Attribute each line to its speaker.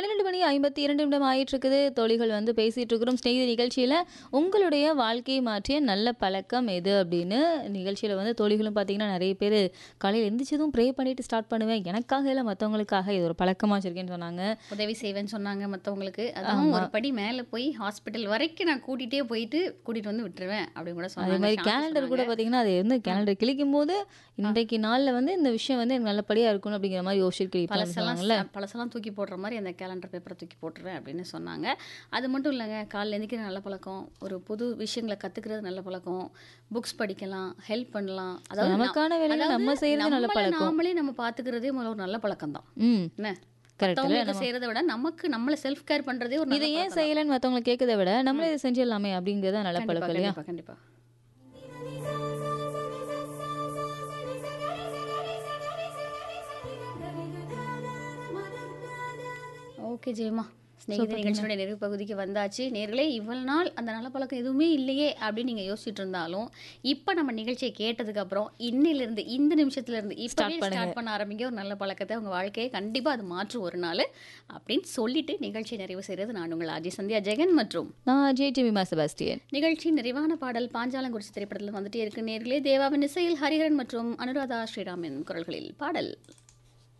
Speaker 1: பன்னிரெண்டு மணி ஐம்பத்தி இரண்டு நிமிடம் ஆயிட்டு இருக்குது தோழிகள் வந்து பேசிட்டு இருக்கிறோம் ஸ்நேகிதி நிகழ்ச்சியில் உங்களுடைய வாழ்க்கையை மாற்றிய நல்ல பழக்கம் எது அப்படின்னு நிகழ்ச்சியில் வந்து தோழிகளும் பார்த்தீங்கன்னா நிறைய பேர் காலையில் எந்திரிச்சதும் ப்ரே பண்ணிட்டு ஸ்டார்ட் பண்ணுவேன் எனக்காக இல்லை மற்றவங்களுக்காக இது ஒரு பழக்கமாக வச்சிருக்கேன்னு சொன்னாங்க
Speaker 2: உதவி செய்வேன்னு சொன்னாங்க மற்றவங்களுக்கு அதுவும் ஒரு படி மேலே போய் ஹாஸ்பிட்டல் வரைக்கும் நான் கூட்டிகிட்டே போயிட்டு கூட்டிகிட்டு வந்து விட்டுருவேன் அப்படின்னு கூட
Speaker 1: அதே
Speaker 2: சொன்னாங்க
Speaker 1: மாதிரி
Speaker 2: சாந்தி
Speaker 1: கேலண்டர் கூட
Speaker 2: சொன்னாங்க.
Speaker 1: பார்த்தீங்கன்னா அது வந்து கேலண்டர் கிளிக்கும் போது இன்றைக்கு நாளில் வந்து இந்த விஷயம் வந்து எனக்கு நல்லபடியாக இருக்கணும் அப்படிங்கிற மாதிரி யோசிச்சு கிளிப்பாங்க
Speaker 2: பழசெல்லாம் பழசெல்லாம் தூக்கி போடுற மாதிரி அந்த கேலண்டர் பேப்பரை தூக்கி போட்டுருவேன் அப்படின்னு சொன்னாங்க அது மட்டும் இல்லைங்க காலைல எந்திரிக்கிற நல்ல பழக்கம் ஒரு புது விஷயங்களை கற்றுக்கிறது நல்ல பழக்கம் புக்ஸ் படிக்கலாம் ஹெல்ப் பண்ணலாம் அதாவது
Speaker 1: நமக்கான வேலையை
Speaker 2: அதாவது
Speaker 1: நம்ம செய்யறது நல்ல
Speaker 2: நம்மளை
Speaker 1: பழக்கம்
Speaker 2: நாமளே நம்ம பார்த்துக்கிறதே முதல்ல ஒரு நல்ல பழக்கம் தான்
Speaker 1: ம்
Speaker 2: என்ன
Speaker 1: கரெக்ட்
Speaker 2: மற்றவங்களுக்கு செய்கிறத விட நமக்கு நம்மளை செல்ஃப் கேர் பண்ணுறதே ஒரு
Speaker 1: இதை
Speaker 2: நல்ல
Speaker 1: ஏன் செய்யலைன்னு மற்றவங்களை கேட்கறத விட நம்மளே இதை செஞ்சிடலாமே அப்படிங்கிறது தான் நல்ல
Speaker 2: கண்டிப்பா
Speaker 1: பழக்கம் இல்லையா
Speaker 2: கண்டிப்பா கண்டிப்பா ஓகே ஜெயமா ஸ்நேகித நிகழ்ச்சியோட நிறைவு பகுதிக்கு வந்தாச்சு நேர்களே இவ்வளவு நாள் அந்த நல்ல பழக்கம் எதுவுமே இல்லையே அப்படின்னு நீங்க யோசிச்சுட்டு இருந்தாலும் இப்ப நம்ம நிகழ்ச்சியை கேட்டதுக்கு அப்புறம் இன்னிலிருந்து இந்த நிமிஷத்துல இருந்து இப்போ ஸ்டார்ட் பண்ண ஆரம்பிங்க ஒரு நல்ல பழக்கத்தை உங்க வாழ்க்கையை கண்டிப்பா அது மாற்றும் ஒரு நாள் அப்படின்னு சொல்லிட்டு நிகழ்ச்சியை நிறைவு செய்யறது நான் உங்கள் அஜய் சந்தியா ஜெகன் மற்றும்
Speaker 1: நான் அஜய் ஜெமிமா செபாஸ்டியன்
Speaker 2: நிகழ்ச்சி நிறைவான பாடல் பாஞ்சாலங்குறிச்சி திரைப்படத்தில் வந்துட்டே இருக்கு நேர்களே தேவாவின் இசையில் ஹரிஹரன் மற்றும் அனுராதா ஸ்ரீராமின் குரல்களில் பாடல்